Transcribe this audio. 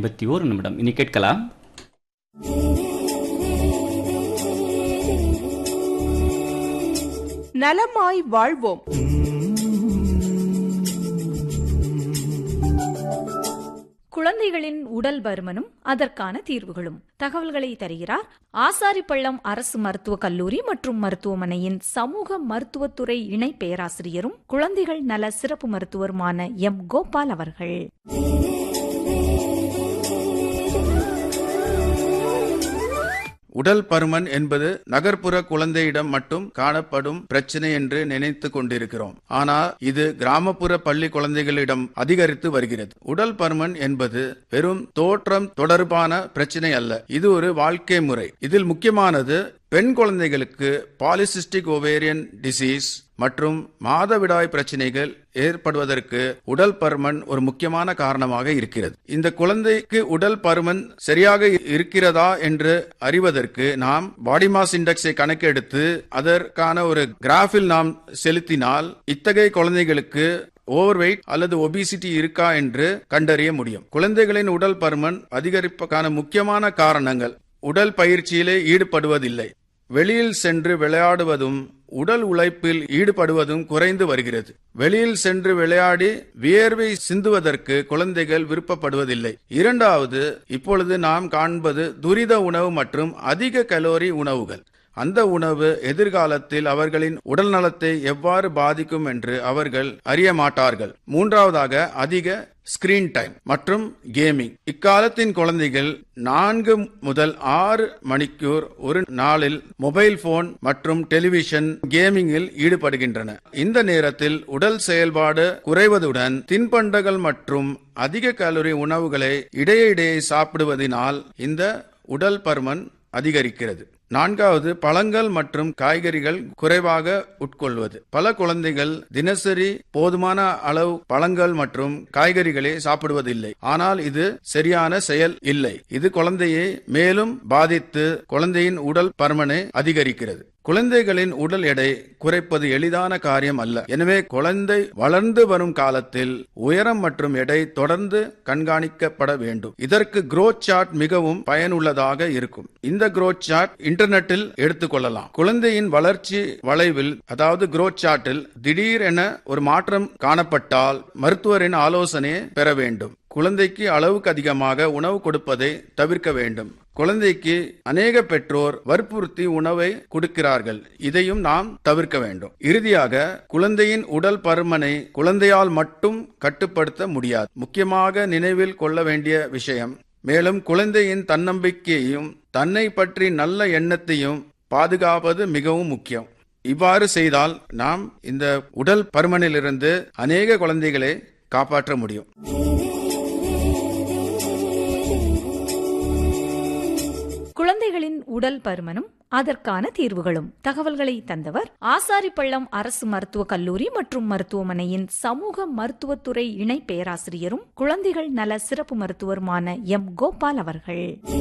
ஐம்பத்தி ஓரு நிமிடம் இனி கேட்கலாம் நலமாய் வாழ்வோம் குழந்தைகளின் உடல் பருமனும் அதற்கான தீர்வுகளும் தகவல்களை தருகிறார் ஆசாரிப்பள்ளம் அரசு மருத்துவக் கல்லூரி மற்றும் மருத்துவமனையின் சமூக மருத்துவத்துறை இணை பேராசிரியரும் குழந்தைகள் நல சிறப்பு மருத்துவருமான எம் கோபால் அவர்கள் உடல் பருமன் என்பது நகர்ப்புற குழந்தையிடம் மட்டும் காணப்படும் பிரச்சனை என்று நினைத்து கொண்டிருக்கிறோம் ஆனால் இது கிராமப்புற பள்ளி குழந்தைகளிடம் அதிகரித்து வருகிறது உடல் பருமன் என்பது வெறும் தோற்றம் தொடர்பான பிரச்சனை அல்ல இது ஒரு வாழ்க்கை முறை இதில் முக்கியமானது பெண் குழந்தைகளுக்கு பாலிசிஸ்டிக் ஓவேரியன் டிசீஸ் மற்றும் மாதவிடாய் பிரச்சனைகள் ஏற்படுவதற்கு உடல் பருமன் ஒரு முக்கியமான காரணமாக இருக்கிறது இந்த குழந்தைக்கு உடல் பருமன் சரியாக இருக்கிறதா என்று அறிவதற்கு நாம் பாடி மாஸ் இண்டெக்ஸை கணக்கெடுத்து அதற்கான ஒரு கிராஃபில் நாம் செலுத்தினால் இத்தகைய குழந்தைகளுக்கு ஓவர் வெயிட் அல்லது ஒபிசிட்டி இருக்கா என்று கண்டறிய முடியும் குழந்தைகளின் உடல் பருமன் அதிகரிப்புக்கான முக்கியமான காரணங்கள் உடல் பயிற்சியிலே ஈடுபடுவதில்லை வெளியில் சென்று விளையாடுவதும் உடல் உழைப்பில் ஈடுபடுவதும் குறைந்து வருகிறது வெளியில் சென்று விளையாடி வியர்வை சிந்துவதற்கு குழந்தைகள் விருப்பப்படுவதில்லை இரண்டாவது இப்பொழுது நாம் காண்பது துரித உணவு மற்றும் அதிக கலோரி உணவுகள் அந்த உணவு எதிர்காலத்தில் அவர்களின் உடல் நலத்தை எவ்வாறு பாதிக்கும் என்று அவர்கள் அறிய மாட்டார்கள் மூன்றாவதாக அதிக ஸ்கிரீன் டைம் மற்றும் கேமிங் இக்காலத்தின் குழந்தைகள் நான்கு முதல் ஆறு மணிக்கூர் ஒரு நாளில் மொபைல் போன் மற்றும் டெலிவிஷன் கேமிங்கில் ஈடுபடுகின்றன இந்த நேரத்தில் உடல் செயல்பாடு குறைவதுடன் தின்பண்டங்கள் மற்றும் அதிக கலோரி உணவுகளை இடையே இடையே சாப்பிடுவதனால் இந்த உடல் பருமன் அதிகரிக்கிறது நான்காவது பழங்கள் மற்றும் காய்கறிகள் குறைவாக உட்கொள்வது பல குழந்தைகள் தினசரி போதுமான அளவு பழங்கள் மற்றும் காய்கறிகளை சாப்பிடுவதில்லை ஆனால் இது சரியான செயல் இல்லை இது குழந்தையை மேலும் பாதித்து குழந்தையின் உடல் பருமனை அதிகரிக்கிறது குழந்தைகளின் உடல் எடை குறைப்பது எளிதான காரியம் அல்ல எனவே குழந்தை வளர்ந்து வரும் காலத்தில் உயரம் மற்றும் எடை தொடர்ந்து கண்காணிக்கப்பட வேண்டும் இதற்கு குரோத் சார்ட் மிகவும் பயனுள்ளதாக இருக்கும் இந்த குரோத் சார்ட் இன்டர்நெட்டில் எடுத்துக்கொள்ளலாம் குழந்தையின் வளர்ச்சி வளைவில் அதாவது குரோத் சார்ட்டில் திடீரென ஒரு மாற்றம் காணப்பட்டால் மருத்துவரின் ஆலோசனையை பெற வேண்டும் குழந்தைக்கு அளவுக்கு அதிகமாக உணவு கொடுப்பதை தவிர்க்க வேண்டும் குழந்தைக்கு அநேக பெற்றோர் வற்புறுத்தி உணவை கொடுக்கிறார்கள் இதையும் நாம் தவிர்க்க வேண்டும் இறுதியாக குழந்தையின் உடல் பருமனை குழந்தையால் மட்டும் கட்டுப்படுத்த முடியாது முக்கியமாக நினைவில் கொள்ள வேண்டிய விஷயம் மேலும் குழந்தையின் தன்னம்பிக்கையையும் தன்னை பற்றி நல்ல எண்ணத்தையும் பாதுகாப்பது மிகவும் முக்கியம் இவ்வாறு செய்தால் நாம் இந்த உடல் பருமனிலிருந்து அநேக குழந்தைகளை காப்பாற்ற முடியும் குழந்தைகளின் உடல் பருமனும் அதற்கான தீர்வுகளும் தகவல்களை தந்தவர் ஆசாரிப்பள்ளம் அரசு மருத்துவக் கல்லூரி மற்றும் மருத்துவமனையின் சமூக மருத்துவத்துறை இணை பேராசிரியரும் குழந்தைகள் நல சிறப்பு மருத்துவருமான எம் கோபால் அவர்கள்